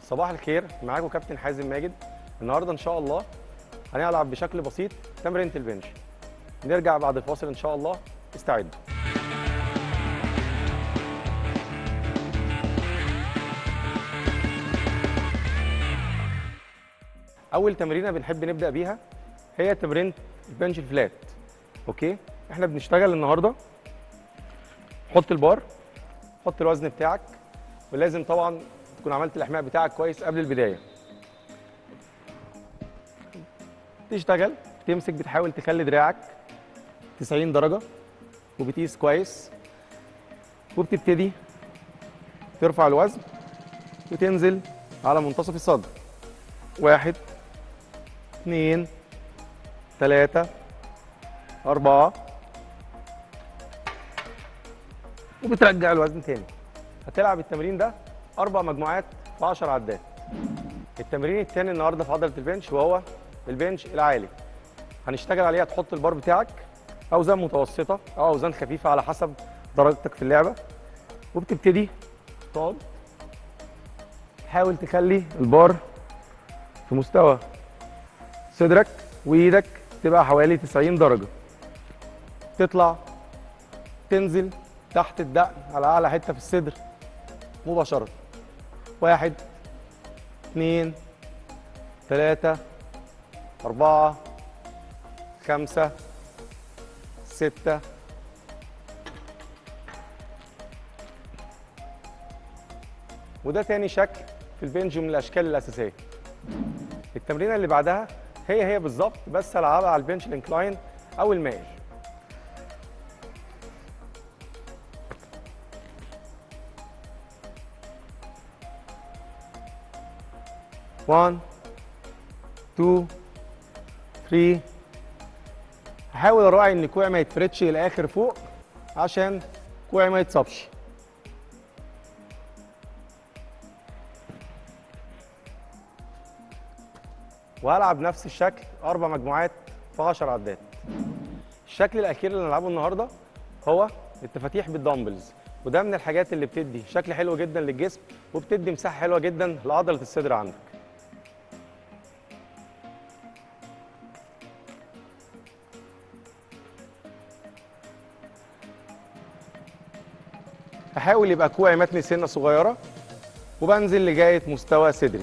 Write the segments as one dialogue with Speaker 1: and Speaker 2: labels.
Speaker 1: صباح الخير معاكم كابتن حازم ماجد النهارده ان شاء الله هنلعب بشكل بسيط تمرينة البنش نرجع بعد الفاصل ان شاء الله استعدوا اول تمرينه بنحب نبدا بيها هي تمرينه البنش الفلات اوكي احنا بنشتغل النهارده حط البار حط الوزن بتاعك ولازم طبعا تكون عملت الاحماء بتاعك كويس قبل البدايه تشتغل تمسك بتحاول تخلي دراعك 90 درجه وبتقيس كويس وبتبتدي ترفع الوزن وتنزل على منتصف الصدر واحد اثنين ثلاثة أربعة وبترجع الوزن تاني هتلعب التمرين ده أربع مجموعات في 10 عدات التمرين التاني النهارده في عضلة البنش وهو البنش العالي هنشتغل عليها تحط البار بتاعك أوزان متوسطة أو أوزان خفيفة على حسب درجتك في اللعبة وبتبتدي تقعد تحاول تخلي البار في مستوى صدرك وايدك تبقى حوالي 90 درجة تطلع تنزل تحت الدقن على أعلى حتة في الصدر مباشرة واحد اثنين ثلاثة أربعة خمسة ستة وده تاني شكل في البنج من الأشكال الأساسية التمرينه اللي بعدها هي هي بالظبط بس العبها على البنش الانكلاين او المائل وان تو ثري هحاول اراعي ان كوعي ما يتفردش للاخر فوق عشان كوعي ما يتصابش وهلعب نفس الشكل اربع مجموعات في 10 عدات الشكل الاخير اللي هنلعبه النهارده هو التفاتيح بالدمبلز وده من الحاجات اللي بتدي شكل حلو جدا للجسم وبتدي مساحه حلوه جدا لعضله الصدر عندك هحاول يبقى كوعي متني سنه صغيره وبنزل لغايه مستوى صدري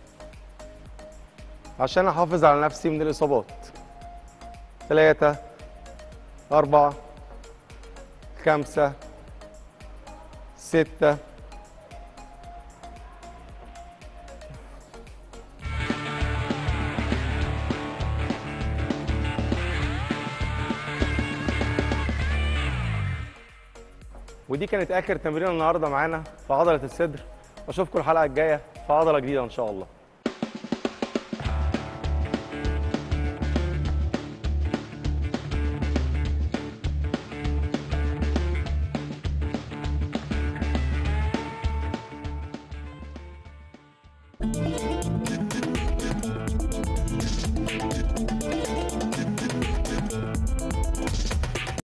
Speaker 1: عشان احافظ على نفسي من الاصابات ثلاثة أربعة خمسة ستة ودي كانت آخر تمرين النهاردة معانا في عضلة الصدر وأشوفكم الحلقة الجاية في عضلة جديدة إن شاء الله